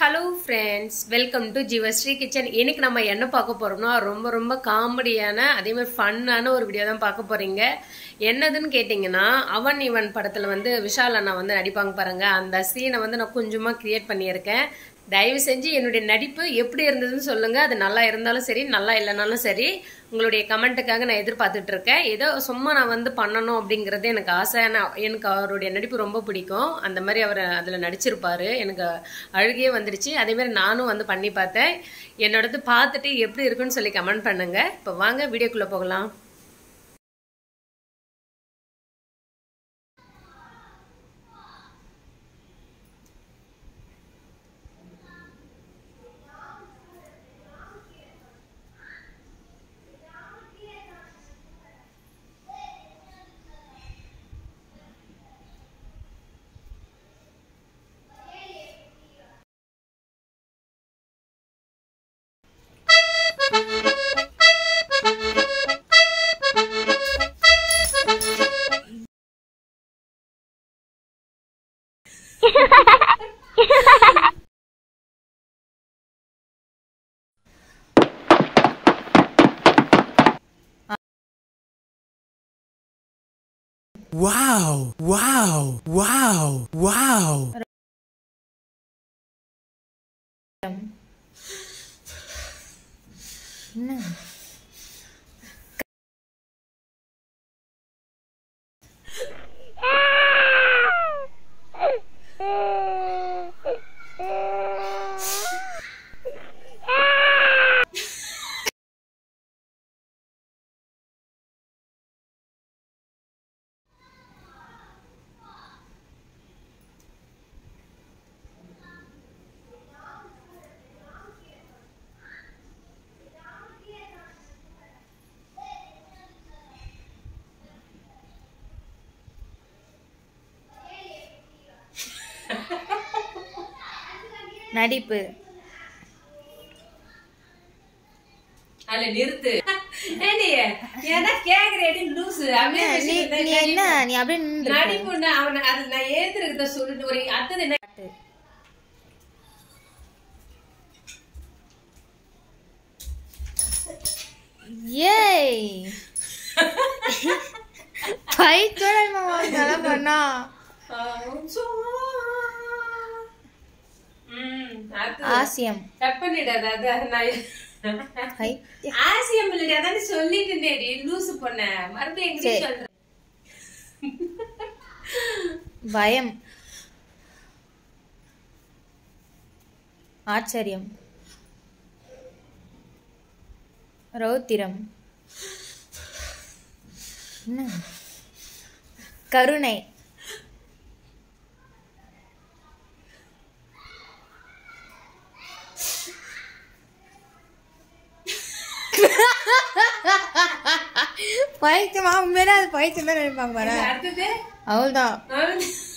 Hello friends welcome to Jeevashree kitchen இன்னைக்கு நம்ம என்ன பார்க்க போறோம்னா ரொம்ப ரொம்ப காமெடியான அதே மாதிரி ஃபன்னான ஒரு வீடியோ தான் பார்க்க போறீங்க என்னதுன்னு கேட்டிங்கன்னா அவன் இவன் படத்தில் வந்து விஷால் அண்ணா வந்து நடிப்பாங்க பாருங்க அந்த சீனை வந்து நான் கொஞ்சமாக கிரியேட் பண்ணியிருக்கேன் தயவு செஞ்சு என்னுடைய நடிப்பு எப்படி இருந்ததுன்னு சொல்லுங்க அது நல்லா இருந்தாலும் சரி நல்லா இல்லைனாலும் சரி உங்களுடைய கமெண்ட்டுக்காக நான் எதிர்பார்த்துட்டு இருக்கேன் ஏதோ சும்மா நான் வந்து பண்ணணும் அப்படிங்கிறது எனக்கு ஆசை நான் எனக்கு அவருடைய நடிப்பு ரொம்ப பிடிக்கும் அந்த மாதிரி அவர் அதில் நடிச்சிருப்பாரு எனக்கு அழுகையே வந்துடுச்சு அதே மாதிரி நானும் வந்து பண்ணி பார்த்தேன் என்னோடது பார்த்துட்டு எப்படி இருக்குன்னு சொல்லி கமெண்ட் பண்ணுங்க இப்போ வாங்க வீடியோக்குள்ளே போகலாம் Wow! Wow! Wow! Wow! நடிப்பு அல்ல நிறுத்து ஏண்டி ஏன்னா கேக்குறேடி லூசு நீ நீ என்ன நீ அப்படியே நின்று நடிப்புன்னா அவனை அது நான் ஏத்துறத சொல்லிட்டு ஒரு அடுத்தது என்ன ஏய் பைக்கோட மாமா நல்லா பண்ணா ம், அடுத்தது. ஆசியம் கட் பண்ணிடாத அதான் நான் ஹை ஆசியம் இல்லடி அதான் சொல்லிட்டு இருந்தேடி லூசு பொண்ண மறுபடியும் எங்க சரி. சொல்ற பயம் ஆச்சரியம் ரௌத்திரம் என்ன? கருணை பைத்தியமா உண்மையிலே அது பைத்தியம் தான் நினைப்பாங்க பாரு அடுத்தது அவள்தான் அவன்